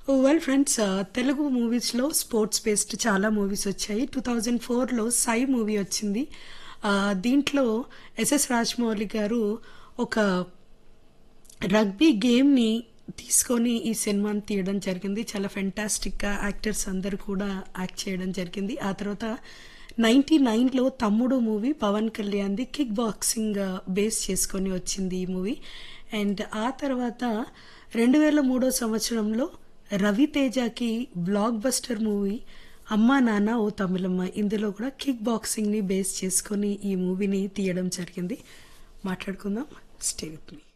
well friends Telugu మూవీస్లో sports based చాలా movies వచ్చాయి టూ థౌజండ్ ఫోర్లో సై మూవీ వచ్చింది ఆ, దీంట్లో ఎస్ఎస్ రాజమౌళి గారు ఒక రగ్బీ గేమ్ని తీసుకొని ఈ సినిమాని తీయడం జరిగింది చాలా ఫెంటాస్టిక్గా యాక్టర్స్ అందరూ కూడా యాక్ట్ చేయడం జరిగింది ఆ తర్వాత నైంటీ నైన్లో తమ్ముడు మూవీ పవన్ కళ్యాణ్ది కిక్ బాక్సింగ్ బేస్ చేసుకొని వచ్చింది ఈ మూవీ అండ్ ఆ తర్వాత రెండు వేల మూడో సంవత్సరంలో రవితేజకి బ్లాక్ బస్టర్ మూవీ అమ్మా నాన్న ఓ తమిళమ్మ ఇందులో కూడా కిక్ బాక్సింగ్ని బేస్ చేసుకొని ఈ మూవీని తీయడం జరిగింది మాట్లాడుకుందాం స్టే విత్ మీ